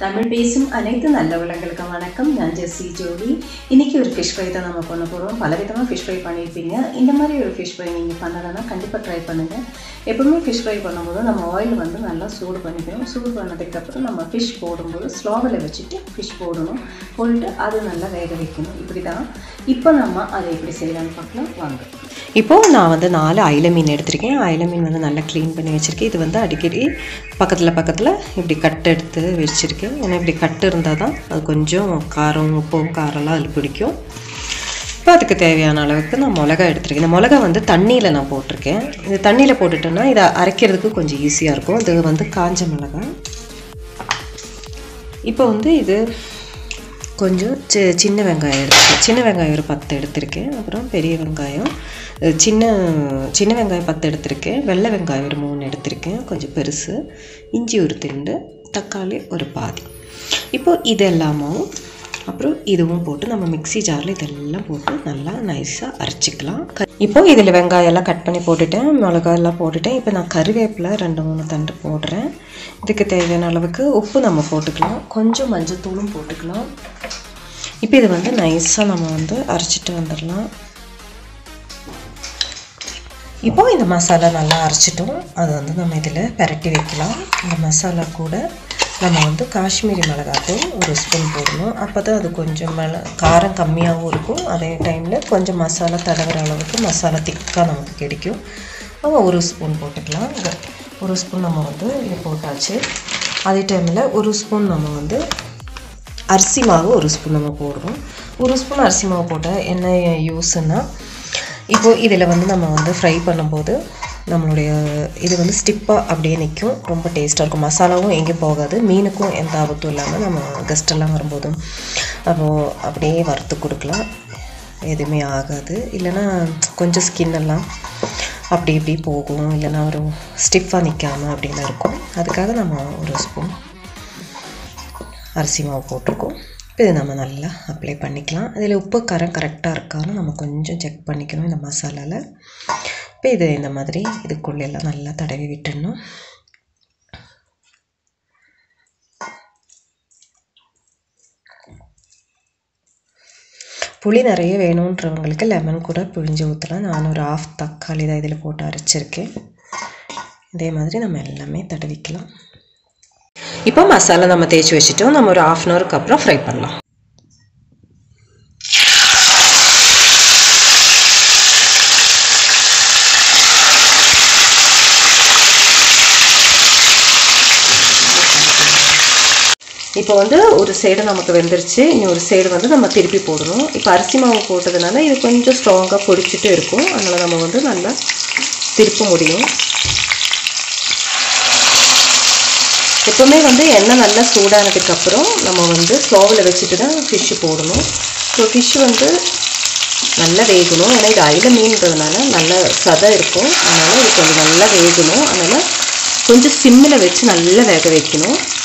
தமிழ் பேசும் அனைத்து நல்ல உள்ளங்களுக்கும் வணக்கம் நான் ஜெஸ்ஸி ஜோடி இன்னைக்கு ஒரு ஃபிஷ் ஃப்ரை தான் நம்ம பண்ண போகிறோம் பலவிதமாக ஃபிஷ் ஃப்ரை பண்ணியிருப்பீங்க இந்த மாதிரி ஒரு ஃபிஷ் ஃப்ரை நீங்கள் பண்ணலைன்னா கண்டிப்பாக ட்ரை பண்ணுங்கள் எப்பவுமே ஃபிஷ் ஃப்ரை பண்ணும்போது நம்ம ஆயில் வந்து நல்லா சூடு பண்ணிக்கணும் சூடு பண்ணதுக்கப்புறம் நம்ம ஃபிஷ் போடும்போது ஸ்லோவில் வச்சுட்டு ஃபிஷ் போடணும் போட்டு அது நல்லா வேக வைக்கணும் இப்படி தான் இப்போ நம்ம அதை எப்படி செய்யலாம்னு பார்க்கலாம் வாங்க இப்போது நான் வந்து நாலு அயில மீன் எடுத்திருக்கேன் அயில மீன் வந்து நல்லா க்ளீன் பண்ணி வச்சுருக்கேன் இது வந்து அடிக்கடி பக்கத்தில் பக்கத்தில் இப்படி கட்டு எடுத்து வச்சுருக்கேன் ஏன்னா இப்படி கட்டு இருந்தால் தான் அது கொஞ்சம் காரம் உப்பும் காரம்லாம் அதில் பிடிக்கும் இப்போ அதுக்கு தேவையான அளவுக்கு நான் மிளகா எடுத்திருக்கேன் இந்த மிளகா வந்து தண்ணியில் நான் போட்டிருக்கேன் இது தண்ணியில் போட்டுட்டேன்னா இதை அரைக்கிறதுக்கு கொஞ்சம் ஈஸியாக இருக்கும் இது வந்து காஞ்ச மிளகா இப்போ வந்து இது கொஞ்சம் சி சின்ன வெங்காயம் எடுத்துருக்கேன் சின்ன வெங்காயம் ஒரு பத்து எடுத்திருக்கேன் அப்புறம் பெரிய வெங்காயம் அஹ் சின்ன சின்ன வெங்காயம் பத்து எடுத்திருக்கேன் வெள்ளை வெங்காயம் ஒரு மூணு எடுத்திருக்கேன் கொஞ்சம் பெருசு இஞ்சி ஒரு திண்டு தக்காளி ஒரு பாதி இப்போ இது எல்லாமும் அப்புறம் இதுவும் போட்டு நம்ம மிக்ஸி ஜாரில் இதெல்லாம் போட்டு நல்லா நைஸாக அரைச்சிக்கலாம் க இப்போ இதில் வெங்காயம் எல்லாம் கட் பண்ணி போட்டுட்டேன் மிளகாய் எல்லாம் போட்டுட்டேன் இப்போ நான் கருவேப்பிலை ரெண்டு மூணு தண்டு போடுறேன் இதுக்கு தேவையான அளவுக்கு உப்பு நம்ம போட்டுக்கலாம் கொஞ்சம் மஞ்சத்தூளும் போட்டுக்கலாம் இப்போ இது வந்து நைஸாக நம்ம வந்து அரைச்சிட்டு வந்துடலாம் இப்போ இந்த மசாலா நல்லா அரைச்சிட்டோம் அதை வந்து நம்ம இதில் பெரட்டி வைக்கலாம் இந்த மசாலா கூட நம்ம வந்து காஷ்மீரி மிளகாத்தூள் ஒரு ஸ்பூன் போடணும் அப்போ தான் அது கொஞ்சம் மிள காரம் கம்மியாகவும் இருக்கும் அதே டைமில் கொஞ்சம் மசாலா தடவுற அளவுக்கு மசாலா திக்காக நமக்கு கிடைக்கும் நம்ம ஒரு ஸ்பூன் போட்டுக்கலாம் இது ஒரு ஸ்பூன் நம்ம வந்து இது போட்டாச்சு அதே டைமில் ஒரு ஸ்பூன் நம்ம வந்து அரிசி மாவு ஒரு ஸ்பூன் நம்ம போடுறோம் ஒரு ஸ்பூன் அரிசி மாவு போட்டால் என்ன யூஸ்ன்னா இப்போது இதில் வந்து நம்ம வந்து ஃப்ரை பண்ணும்போது நம்மளுடைய இது வந்து ஸ்டிப்பாக அப்படியே நிற்கும் ரொம்ப டேஸ்ட்டாக இருக்கும் மசாலாவும் எங்கேயும் போகாது மீனுக்கும் எந்த ஆபத்தும் இல்லாமல் நம்ம கெஸ்டெல்லாம் வரும்போதும் அப்போது அப்படியே வறுத்து கொடுக்கலாம் எதுவுமே ஆகாது இல்லைன்னா கொஞ்சம் ஸ்கின் எல்லாம் அப்படி இப்படி போகும் இல்லைன்னா ஒரு ஸ்டிஃபாக நிற்காம அப்படின்னு இருக்கும் அதுக்காக நம்ம ஒரு ஸ்பூன் அரிசி மாவு போட்டிருக்கோம் இப்போ இது நம்ம நல்லா அப்ளை பண்ணிக்கலாம் அதில் உப்பு காரம் கரெக்டாக இருக்கான்னு நம்ம கொஞ்சம் செக் பண்ணிக்கணும் இந்த மசாலாவில் இப்போ இது இந்த மாதிரி இதுக்குள்ளே எல்லாம் நல்லா தடவி விட்டுடணும் புளி நிறைய வேணுன்றவங்களுக்கு லெமன் கூட பிழிஞ்சு ஊற்றலாம் நான் ஒரு ஆஃப் தக்காளி தான் இதில் போட்டு அரைச்சிருக்கேன் இதே மாதிரி நம்ம எல்லாமே தடவிக்கலாம் இப்போ மசாலா நம்ம தேய்ச்சி வச்சுட்டோம் நம்ம ஒரு ஆஃப் அன் ஹவருக்கு அப்புறம் ஃப்ரை பண்ணலாம் இப்போ வந்து ஒரு சைடு நமக்கு வெந்துருச்சு இன்னொரு சைடு வந்து நம்ம திருப்பி போடணும் இப்போ அரிசி மாவு போட்டதுனால இது கொஞ்சம் ஸ்ட்ராங்காக பொடிச்சிட்டு இருக்கும் அதனால் நம்ம வந்து நல்லா திருப்ப முடியும் எப்போவுமே வந்து எண்ணெய் நல்லா சூடானதுக்கப்புறம் நம்ம வந்து ஸ்டோவில் வச்சுட்டு தான் ஃபிஷ்ஷு போடணும் ஸோ ஃபிஷ் வந்து நல்லா வேகணும் ஏன்னா இது அயில மீன்றதுனால நல்ல சதை இருக்கும் அதனால் இது கொஞ்சம் நல்லா வேகணும் அதனால் கொஞ்சம் சிம்மில் வச்சு நல்லா வேக வைக்கணும்